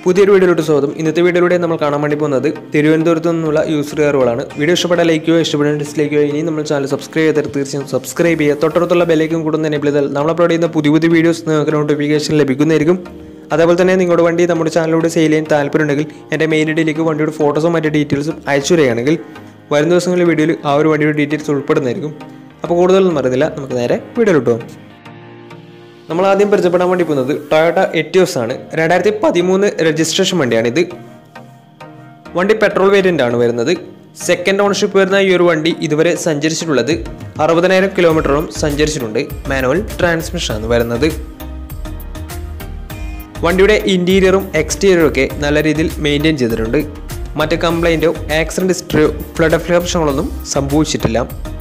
പുതിയൊരു വീഡിയോയിലോട്ട് സ്വാഗതം ഇന്നത്തെ വീഡിയോയിലൂടെ നമ്മൾ കാണാൻ വേണ്ടി പോകുന്നത് തിരുവനന്തപുരത്ത് നിന്നുള്ള യൂസർ കയറുകളാണ് വീഡിയോ ഇഷ്ടപ്പെട്ട ലൈക്കോ ഇഷ്ടപ്പെട്ട ഡിസ്ലൈക്കോ ഇനി നമ്മൾ ചാനൽ സബ്സ്ക്രൈബ് ചെയ്താൽ തീർച്ചയായും സബ്സ്ക്രൈബ് ചെയ്യുക തൊട്ടടുത്തുള്ള ബെലൈക്കും കൂടെ തന്നെ എനേബിൾ ചെയ്താൽ നമ്മൾ അപ്ലോഡ് ചെയ്യുന്ന പുതിയ പുതിയ വീഡിയോസ് നിങ്ങൾക്ക് നോട്ടിഫിക്കേഷൻ ലഭിക്കുന്നതായിരിക്കും അതേപോലെ തന്നെ നിങ്ങളുടെ വണ്ടി നമ്മുടെ ചാനലിലൂടെ സെയിൽ ചെയ്യാൻ താല്പര്യമുണ്ടെങ്കിൽ എൻ്റെ മെയിൽ ഐഡിയിലേക്ക് വണ്ടിയുടെ ഫോട്ടോസും മറ്റു ഡീറ്റെയിൽസും അയച്ചു തരികയാണെങ്കിൽ വരും ദിവസങ്ങളിലെ വീഡിയോയിൽ ആ ഒരു വണ്ടിയുടെ ഡീറ്റെയിൽസ് ഉൾപ്പെടുന്നതായിരിക്കും അപ്പോൾ കൂടുതലൊന്നും അറിയുന്നില്ല നമുക്ക് നേരെ വീഡിയോയിലോട്ട് പോകാം നമ്മൾ ആദ്യം പരിചയപ്പെടാൻ വേണ്ടി പോകുന്നത് ടൊയോട്ട എറ്റിയോസ് ആണ് രണ്ടായിരത്തി പതിമൂന്ന് രജിസ്ട്രേഷൻ വണ്ടിയാണിത് വണ്ടി പെട്രോൾ വേരിയൻ്റ് ആണ് വരുന്നത് സെക്കൻഡ് ഓണർഷിപ്പ് വരുന്ന ഈ ഒരു വണ്ടി ഇതുവരെ സഞ്ചരിച്ചിട്ടുള്ളത് അറുപതിനായിരം കിലോമീറ്ററോളം സഞ്ചരിച്ചിട്ടുണ്ട് മാനുവൽ ട്രാൻസ്മിഷൻ ആണ് വരുന്നത് വണ്ടിയുടെ ഇൻറ്റീരിയറും എക്സ്റ്റീരിയറും ഒക്കെ നല്ല രീതിയിൽ മെയിൻറ്റെയിൻ ചെയ്തിട്ടുണ്ട് മറ്റ് കംപ്ലൈൻറ്റോ ആക്സിഡൻറ്റ് ഹിസ്റ്ററിയോ ഫ്ലഡ് പ്രശ്നങ്ങളൊന്നും സംഭവിച്ചിട്ടില്ല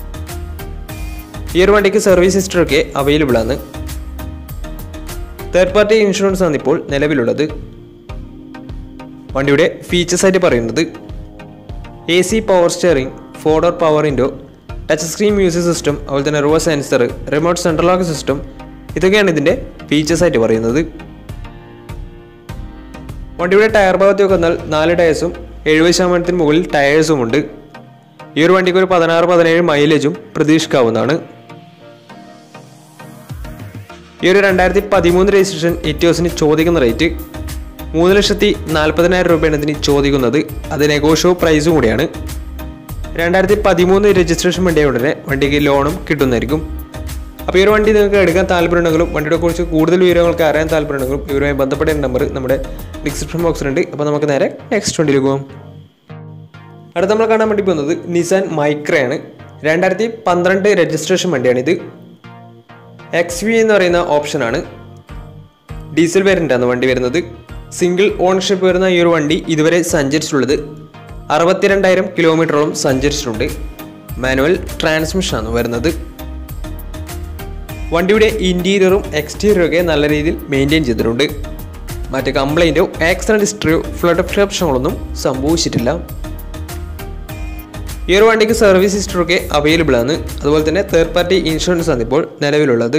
ഈ ഒരു വണ്ടിക്ക് സർവീസ് ഹിസ്റ്ററി ഒക്കെ അവൈലബിൾ ആണ് തേർഡ് പാർട്ടി ഇൻഷുറൻസ് ആണ് ഇപ്പോൾ നിലവിലുള്ളത് വണ്ടിയുടെ ഫീച്ചേഴ്സ് ആയിട്ട് പറയുന്നത് A C power steering four door power window touch screen music system അതുപോലെ തന്നെ reverse sensor remote central lock system ഇതൊക്കെയാണ് ഇതിൻ്റെ ഫീച്ചേഴ്സ് ആയിട്ട് പറയുന്നത് വണ്ടിയുടെ ടയർ ഭാഗത്തേക്ക് വന്നാൽ നാല് ടയേഴ്സും എഴുപത് ശതമാനത്തിന് മുകളിൽ ടയേഴ്സും ഉണ്ട് ഈ ഒരു വണ്ടിക്ക് ഒരു പതിനാറ് പതിനേഴ് മൈലേജും പ്രതീക്ഷിക്കാവുന്നതാണ് ഈ ഒരു രണ്ടായിരത്തി പതിമൂന്ന് രജിസ്ട്രേഷൻ എറ്റിയോസിന് ചോദിക്കുന്ന റേറ്റ് മൂന്ന് ലക്ഷത്തി നാൽപ്പതിനായിരം രൂപയാണ് ഇതിന് ചോദിക്കുന്നത് അത് നെഗോഷ്യോ പ്രൈസും കൂടിയാണ് രണ്ടായിരത്തി പതിമൂന്ന് രജിസ്ട്രേഷൻ വണ്ടിയായ ഉടനെ വണ്ടിക്ക് ലോണും കിട്ടുന്നതായിരിക്കും അപ്പോൾ ഈ ഒരു വണ്ടി നിങ്ങൾക്ക് എടുക്കാൻ താല്പര്യമുണ്ടെങ്കിലും വണ്ടിയെ കുറിച്ച് കൂടുതൽ വിവരങ്ങൾക്ക് അറിയാൻ താല്പര്യമുണ്ടെങ്കിലും ഇവരുമായി ബന്ധപ്പെട്ട നമ്പർ നമ്മുടെ ഡിസ്ക്രിപ്ഷൻ ബോക്സിലുണ്ട് അപ്പോൾ നമുക്ക് നേരെ നെക്സ്റ്റ് വണ്ടിയിലേക്ക് പോകാം അടുത്ത നമ്മൾ കാണാൻ വേണ്ടി പോകുന്നത് നിസാൻ മൈക്രയാണ് രണ്ടായിരത്തി പന്ത്രണ്ട് രജിസ്ട്രേഷൻ വണ്ടിയാണിത് എക്സ് വി എന്ന് പറയുന്ന ഓപ്ഷനാണ് ഡീസൽ വേരിയൻ്റാണ് വണ്ടി വരുന്നത് സിംഗിൾ ഓണർഷിപ്പ് വരുന്ന ഈ ഒരു വണ്ടി ഇതുവരെ സഞ്ചരിച്ചിട്ടുള്ളത് അറുപത്തിരണ്ടായിരം കിലോമീറ്ററോളം സഞ്ചരിച്ചിട്ടുണ്ട് മാനുവൽ ട്രാൻസ്മിഷനാണ് വരുന്നത് വണ്ടിയുടെ ഇൻറ്റീരിയറും എക്സ്റ്റീരിയറും ഒക്കെ നല്ല രീതിയിൽ മെയിൻറ്റെയിൻ ചെയ്തിട്ടുണ്ട് മറ്റ് കംപ്ലൈൻറ്റോ ആക്സിഡൻറ്റ് ഹിസ്റ്ററിയോ ഫ്ലഡ് പ്രശ്നങ്ങളൊന്നും സംഭവിച്ചിട്ടില്ല ഈ ഒരു വണ്ടിക്ക് സർവീസ് ഹിസ്റ്ററി ഒക്കെ അവൈലബിൾ ആണ് അതുപോലെ തന്നെ തേർഡ് പാർട്ടി ഇൻഷുറൻസ് ആണ് ഇപ്പോൾ നിലവിലുള്ളത്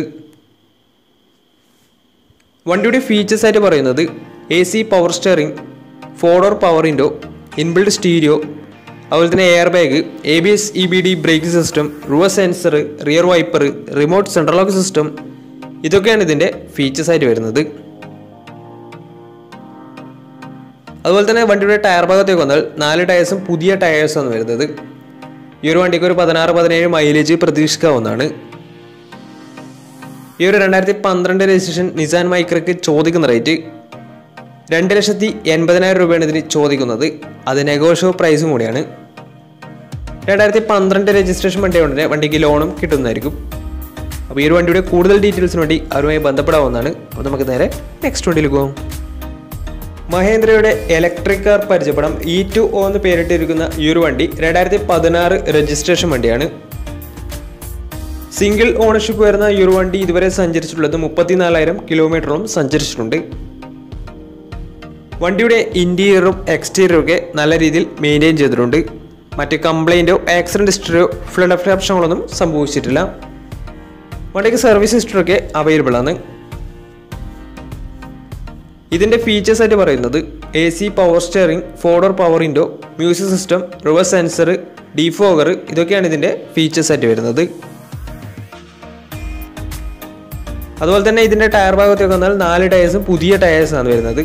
വണ്ടിയുടെ ഫീച്ചേഴ്സ് ആയിട്ട് പറയുന്നത് A C power steering four door power window inbuilt stereo അതുപോലെ തന്നെ air bag A B S E B D brake system reverse sensor rear wiper remote central lock system ഇതൊക്കെയാണ് ഇതിൻ്റെ ഫീച്ചേഴ്സ് ആയിട്ട് വരുന്നത് അതുപോലെ തന്നെ വണ്ടിയുടെ ടയർ ഭാഗത്തേക്ക് വന്നാൽ നാല് ടയേഴ്സും പുതിയ ടയേഴ്സാണ് വരുന്നത് ഈ ഒരു വണ്ടിക്ക് ഒരു പതിനാറ് പതിനേഴ് മൈലേജ് പ്രതീക്ഷിക്കാവുന്നതാണ് ഈ ഒരു രണ്ടായിരത്തി പന്ത്രണ്ട് രജിസ്ട്രേഷൻ നിസാൻ മൈക്രയ്ക്ക് ചോദിക്കുന്ന റേറ്റ് രണ്ട് ലക്ഷത്തി എൺപതിനായിരം രൂപയാണ് ഇതിന് ചോദിക്കുന്നത് അത് നെഗോഷ്യോ പ്രൈസും കൂടിയാണ് രണ്ടായിരത്തി പന്ത്രണ്ട് രജിസ്ട്രേഷൻ വണ്ടി ഉടനെ വണ്ടിക്ക് ലോണും കിട്ടുന്നതായിരിക്കും അപ്പോൾ ഈ ഒരു വണ്ടിയുടെ കൂടുതൽ ഡീറ്റെയിൽസിന് വേണ്ടി അവരുമായി ബന്ധപ്പെടാവുന്നതാണ് അപ്പോൾ നമുക്ക് നേരെ നെക്സ്റ്റ് വണ്ടിയിലേക്ക് പോകാം മഹേന്ദ്രയുടെ ഇലക്ട്രിക് കാർ പരിചയപ്പെടാം ഇ ടു ഒ എന്ന് പേരിട്ടിരിക്കുന്ന ഈ ഒരു വണ്ടി രണ്ടായിരത്തി പതിനാറ് രജിസ്ട്രേഷൻ വണ്ടിയാണ് സിംഗിൾ ഓണർഷിപ്പ് വരുന്ന ഈ ഒരു വണ്ടി ഇതുവരെ സഞ്ചരിച്ചിട്ടുള്ളത് മുപ്പത്തിനാലായിരം കിലോമീറ്ററും സഞ്ചരിച്ചിട്ടുണ്ട് വണ്ടിയുടെ ഇൻറ്റീരിയറും എക്സ്റ്റീരിയറും ഒക്കെ നല്ല രീതിയിൽ മെയിൻറ്റെയിൻ ചെയ്തിട്ടുണ്ട് മറ്റ് കംപ്ലൈൻറ്റോ ആക്സിഡൻറ്റ് ഹിസ്റ്ററിയോ ഫ്ലഡ് പ്രശ്നങ്ങളൊന്നും സംഭവിച്ചിട്ടില്ല വണ്ടിക്ക് സർവീസ് ഹിസ്റ്ററി ഒക്കെ അവൈലബിൾ ആണ് ഇതിൻ്റെ ഫീച്ചേഴ്സ് ആയിട്ട് പറയുന്നത് A C power steering four door power window music system reverse sensor defogger ഇതൊക്കെയാണ് ഇതിൻ്റെ ഫീച്ചേഴ്സ് ആയിട്ട് വരുന്നത് അതുപോലെ തന്നെ ഇതിൻ്റെ ടയർ ഭാഗത്തേക്ക് വന്നാൽ നാല് ടയേഴ്സും പുതിയ ടയേഴ്സാണ് വരുന്നത്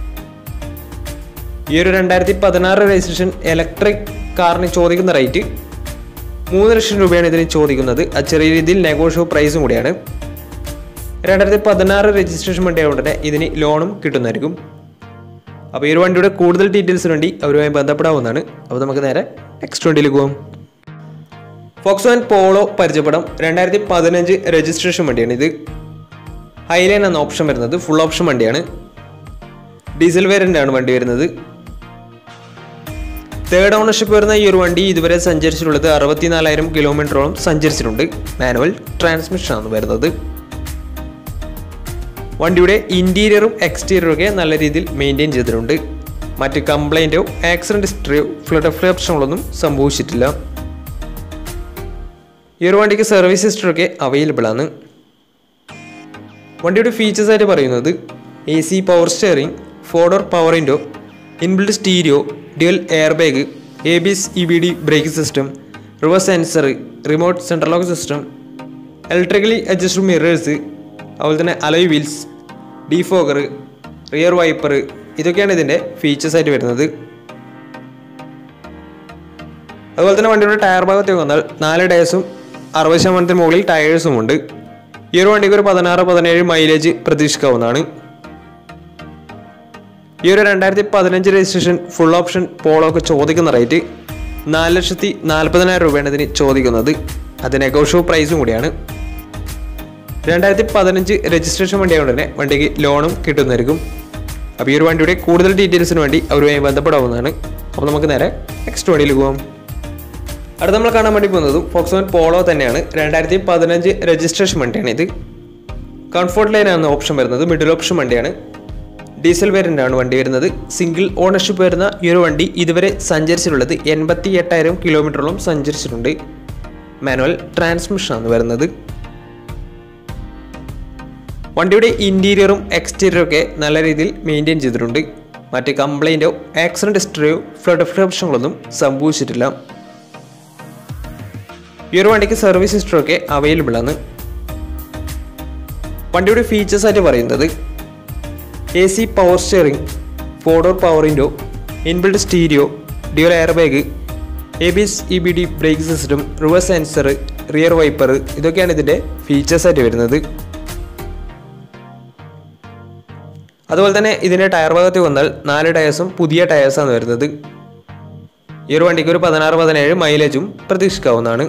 ഈ ഒരു രണ്ടായിരത്തി പതിനാറ് രജിസ്ട്രേഷൻ ഇലക്ട്രിക് കാറിന് ചോദിക്കുന്ന റേറ്റ് മൂന്ന് ലക്ഷം രൂപയാണ് ഇതിന് ചോദിക്കുന്നത് അത് ചെറിയ രീതിയിൽ നെഗോഷ്യോ പ്രൈസും കൂടിയാണ് രണ്ടായിരത്തി പതിനാറ് രജിസ്ട്രേഷൻ വണ്ടി ഉടനെ ഇതിന് ലോണും കിട്ടുന്നതായിരിക്കും അപ്പോൾ ഈ ഒരു വണ്ടിയുടെ കൂടുതൽ ഡീറ്റെയിൽസിന് വേണ്ടി അവരുമായി ബന്ധപ്പെടാവുന്നതാണ് അപ്പോൾ നമുക്ക് നേരെ നെക്സ്റ്റ് വണ്ടിയിലേക്ക് പോകാം ഫോക്സ് ആൻഡ് പോളോ പരിചയപ്പെടാം രണ്ടായിരത്തി പതിനഞ്ച് രജിസ്ട്രേഷൻ വണ്ടിയാണ് ഇത് ഹൈലൈൻ എന്ന ഓപ്ഷൻ വരുന്നത് ഫുൾ ഓപ്ഷൻ വണ്ടിയാണ് ഡീസൽ വേരിയൻ്റ് ആണ് വണ്ടി വരുന്നത് തേർഡ് ഓണർഷിപ്പ് വരുന്ന ഈ ഒരു വണ്ടി ഇതുവരെ സഞ്ചരിച്ചിട്ടുള്ളത് അറുപത്തിനാലായിരം കിലോമീറ്ററോളം സഞ്ചരിച്ചിട്ടുണ്ട് മാനുവൽ ട്രാൻസ്മിഷൻ ആണ് വരുന്നത് വണ്ടിയുടെ ഇൻറ്റീരിയറും എക്സ്റ്റീരിയറും ഒക്കെ നല്ല രീതിയിൽ മെയിൻറ്റെയിൻ ചെയ്തിട്ടുണ്ട് മറ്റ് കംപ്ലൈൻറ്റോ ആക്സിഡൻറ്റ് ഹിസ്റ്ററിയോ ഫ്ലഡ് പ്രശ്നങ്ങളൊന്നും സംഭവിച്ചിട്ടില്ല ഈ ഒരു വണ്ടിക്ക് സർവീസ് ഹിസ്റ്ററി ഒക്കെ അവൈലബിൾ ആണ് വണ്ടിയുടെ ഫീച്ചേഴ്സ് ആയിട്ട് പറയുന്നത് A C power steering four door power window inbuilt stereo dual air bag A B S E B D brake system reverse sensor remote central lock system electrically adjusted mirrors അതുപോലെ തന്നെ alloy wheels defogger rear wiper ഇതൊക്കെയാണ് ഇതിൻ്റെ features ആയിട്ട് വരുന്നത് അതുപോലെ തന്നെ വണ്ടിയുടെ tyre ഭാഗത്തേക്ക് വന്നാൽ നാല് ടയേഴ്സും അറുപത് ശതമാനത്തിന് മുകളിൽ ടയേഴ്സും ഉണ്ട് ഈ ഒരു വണ്ടിക്ക് ഒരു പതിനാറ് പതിനേഴ് മൈലേജ് പ്രതീക്ഷിക്കാവുന്നതാണ് ഈ ഒരു രണ്ടായിരത്തി പതിനഞ്ച് രജിസ്ട്രേഷൻ ഫുൾ ഓപ്ഷൻ പോളോ ഒക്കെ ചോദിക്കുന്ന റേറ്റ് നാല് ലക്ഷത്തി നാൽപ്പതിനായിരം രൂപയാണ് ഇതിന് ചോദിക്കുന്നത് അത് നെഗോഷ്യബിൾ പ്രൈസും കൂടിയാണ് രണ്ടായിരത്തി പതിനഞ്ച് രജിസ്ട്രേഷൻ വണ്ടിയായതുകൊണ്ട് തന്നെ വണ്ടിക്ക് ലോണും കിട്ടുന്നതായിരിക്കും അപ്പോൾ ഈ ഒരു വണ്ടിയുടെ കൂടുതൽ ഡീറ്റെയിൽസിന് വേണ്ടി അവരുമായി ബന്ധപ്പെടാവുന്നതാണ് അപ്പോൾ നമുക്ക് നേരെ നെക്സ്റ്റ് വണ്ടിയിൽ പോകാം അടുത്ത നമ്മൾ കാണാൻ വേണ്ടി പോകുന്നതും ഫോക്സോൺ പോളോ തന്നെയാണ് രണ്ടായിരത്തി പതിനഞ്ച് രജിസ്ട്രേഷൻ വണ്ടിയാണ് ഇത് കംഫോർട്ട് ലൈനാണ് ഓപ്ഷൻ വരുന്നത് മിഡിൽ ഓപ്ഷൻ വണ്ടിയാണ് ഡീസൽ വേരിയൻ്റ് ആണ് വണ്ടി വരുന്നത് സിംഗിൾ ഓണർഷിപ്പ് വരുന്ന ഈ ഒരു വണ്ടി ഇതുവരെ സഞ്ചരിച്ചിട്ടുള്ളത് എൺപത്തി എട്ടായിരം കിലോമീറ്ററോളം സഞ്ചരിച്ചിട്ടുണ്ട് മാനുവൽ ട്രാൻസ്മിഷനാണ് വരുന്നത് വണ്ടിയുടെ ഇൻറ്റീരിയറും എക്സ്റ്റീരിയറും ഒക്കെ നല്ല രീതിയിൽ മെയിൻറ്റെയിൻ ചെയ്തിട്ടുണ്ട് മറ്റ് കംപ്ലൈൻറ്റോ ആക്സിഡൻറ്റ് ഹിസ്റ്ററിയോ ഫ്ലഡ് പ്രശ്നങ്ങളൊന്നും സംഭവിച്ചിട്ടില്ല ഈ ഒരു വണ്ടിക്ക് സർവീസ് ഹിസ്റ്ററി ഒക്കെ അവൈലബിൾ ആണ് വണ്ടിയുടെ ഫീച്ചേഴ്സ് ആയിട്ട് പറയുന്നത് A C power steering four door power window inbuilt stereo dual air bag A B S E B D brake system reverse sensor rear wiper ഇതൊക്കെയാണ് ഇതിൻ്റെ ഫീച്ചേഴ്സ് ആയിട്ട് വരുന്നത് അതുപോലെ തന്നെ ഇതിൻ്റെ ടയർ ഭാഗത്ത് വന്നാൽ നാല് ടയേഴ്സും പുതിയ ടയേഴ്സാണ് വരുന്നത് ഈ ഒരു വണ്ടിക്ക് ഒരു പതിനാറ് പതിനേഴ് മൈലേജും പ്രതീക്ഷിക്കാവുന്നതാണ്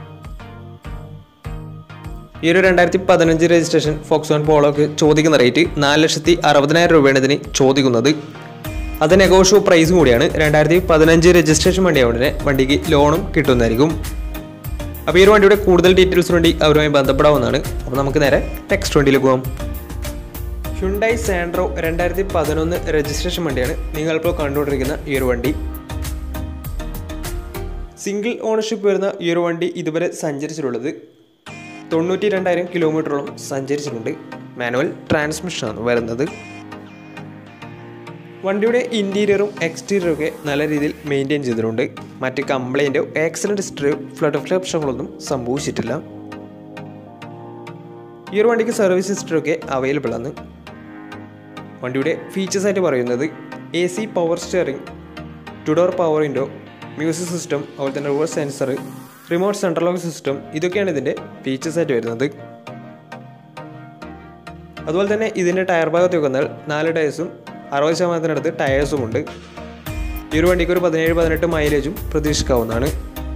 ഈ ഒരു രണ്ടായിരത്തി പതിനഞ്ച് രജിസ്ട്രേഷൻ ഫോക്സോൺ പോളോക്ക് ചോദിക്കുന്ന റേറ്റ് നാല് ലക്ഷത്തി അറുപതിനായിരം രൂപയാണ് ഇതിന് ചോദിക്കുന്നത് അത് നെഗോഷ്യബിൾ പ്രൈസും കൂടിയാണ് രണ്ടായിരത്തി പതിനഞ്ച് രജിസ്ട്രേഷൻ വണ്ടിയായതുകൊണ്ട് തന്നെ വണ്ടിക്ക് ലോണും കിട്ടുന്നതായിരിക്കും അപ്പോൾ ഈ ഒരു വണ്ടിയുടെ കൂടുതൽ ഡീറ്റെയിൽസിന് വേണ്ടി അവരുമായി ബന്ധപ്പെടാവുന്നതാണ് അപ്പോൾ നമുക്ക് നേരെ നെക്സ്റ്റ് വണ്ടിയിൽ പോകാം ഹ്യുണ്ടായി സാൻഡ്രോ രണ്ടായിരത്തി പതിനൊന്ന് രജിസ്ട്രേഷൻ വണ്ടിയാണ് നിങ്ങളിപ്പോൾ കണ്ടുകൊണ്ടിരിക്കുന്ന ഈ ഒരു വണ്ടി സിംഗിൾ ഓണർഷിപ്പ് വരുന്ന ഈ ഒരു വണ്ടി ഇതുവരെ സഞ്ചരിച്ചിട്ടുള്ളത് തൊണ്ണൂറ്റി രണ്ടായിരം കിലോമീറ്ററോളം സഞ്ചരിച്ചിട്ടുണ്ട് മാനുവൽ ട്രാൻസ്മിഷനാണ് വരുന്നത് വണ്ടിയുടെ ഇൻറ്റീരിയറും എക്സ്റ്റീരിയറും ഒക്കെ നല്ല രീതിയിൽ മെയിൻറ്റെയിൻ ചെയ്തിട്ടുണ്ട് മറ്റ് കംപ്ലൈൻറ്റോ ആക്സിഡൻറ്റ് ഹിസ്റ്ററിയോ ഫ്ലഡ് പ്രശ്നങ്ങളൊന്നും സംഭവിച്ചിട്ടില്ല ഈ ഒരു വണ്ടിക്ക് സർവീസ് ഹിസ്റ്ററി ഒക്കെ അവൈലബിൾ ആണ് വണ്ടിയുടെ ഫീച്ചേഴ്സ് ആയിട്ട് പറയുന്നത് A C power steering two door power window music system അതുപോലെ തന്നെ reverse sensor remote central lock system ഇതൊക്കെയാണ് ഇതിൻ്റെ ഫീച്ചേഴ്സ് ആയിട്ട് വരുന്നത് അതുപോലെ തന്നെ ഇതിൻ്റെ ടയർ ഭാഗത്തേക്ക് വന്നാൽ നാല് ടയേഴ്സും അറുപത് ശതമാനത്തിനടുത്ത് ടയേഴ്സും ഉണ്ട് ഈ ഒരു വണ്ടിക്ക് ഒരു പതിനേഴ് പതിനെട്ട് മൈലേജും പ്രതീക്ഷിക്കാവുന്നതാണ്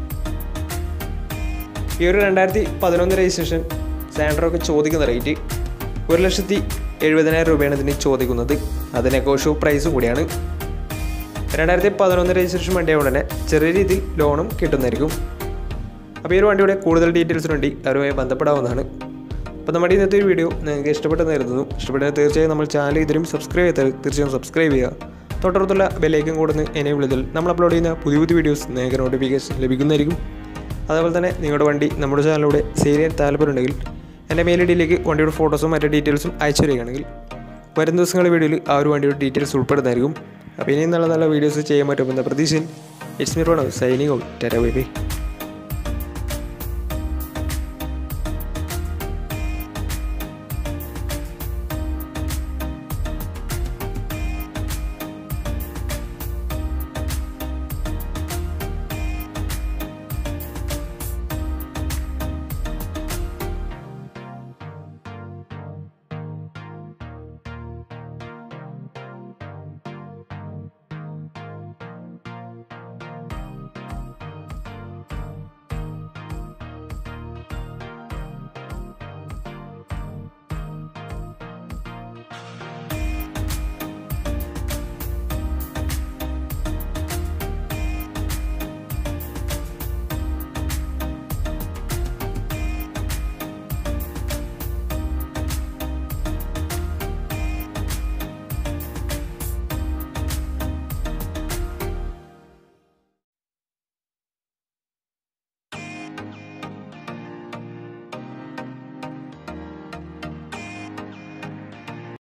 ഈ ഒരു രണ്ടായിരത്തി പതിനൊന്ന് രജിസ്ട്രേഷൻ സാൻഡ്രോക്ക് ചോദിക്കുന്ന റേറ്റ് ഒരു ലക്ഷത്തി എഴുപതിനായിരം രൂപയാണ് ഇതിന് ചോദിക്കുന്നത് അത് നെഗോഷ്യബിൾ പ്രൈസും കൂടിയാണ് രണ്ടായിരത്തി പതിനൊന്ന് രജിസ്ട്രേഷൻ വണ്ടിയായ ഉടനെ ചെറിയ രീതിയിൽ ലോണും കിട്ടുന്നതായിരിക്കും അപ്പോൾ ഈ ഒരു വണ്ടിയുടെ കൂടുതൽ ഡീറ്റെയിൽസിന് വേണ്ടി അവരുമായി ബന്ധപ്പെടാവുന്നതാണ് അപ്പോൾ നമ്മുടെ ഇന്നത്തെ ഒരു വീഡിയോ നിങ്ങൾക്ക് ഇഷ്ടപ്പെട്ടെന്ന് കരുതുന്നു ഇഷ്ടപ്പെട്ടാൽ തീർച്ചയായും നമ്മൾ ചാനൽ ഇതിലും സബ്സ്ക്രൈബ് ചെയ്താൽ തീർച്ചയായും സബ്സ്ക്രൈബ് ചെയ്യുക തൊട്ടടുത്തുള്ള ബെല്ലൈക്കൻ കൂടുന്ന എനേബിൾ ചെയ്താൽ നമ്മൾ അപ്ലോഡ് ചെയ്യുന്ന പുതിയ പുതിയ വീഡിയോസ് നിങ്ങൾക്ക് നോട്ടിഫിക്കേഷൻ ലഭിക്കുന്നതായിരിക്കും അതേപോലെ തന്നെ നിങ്ങളുടെ വണ്ടി നമ്മുടെ ചാനലിലൂടെ സെയിൽ ചെയ്യാൻ താല്പര്യമുണ്ടെങ്കിൽ എൻ്റെ മെയിൽ ഐ ഡിയിലേക്ക് വണ്ടിയുടെ ഫോട്ടോസും മറ്റു ഡീറ്റെയിൽസും അയച്ചു തരികയാണെങ്കിൽ വരും ദിവസങ്ങളുടെ വീഡിയോയിൽ ആ ഒരു വണ്ടിയുടെ ഡീറ്റെയിൽസ് ഉൾപ്പെടുന്നതായിരിക്കും അപ്പോൾ ഇനിയും നല്ല നല്ല വീഡിയോസ് ചെയ്യാൻ പറ്റുമെന്ന പ്രതീക്ഷയിൽ it's me Rono signing out tata bye by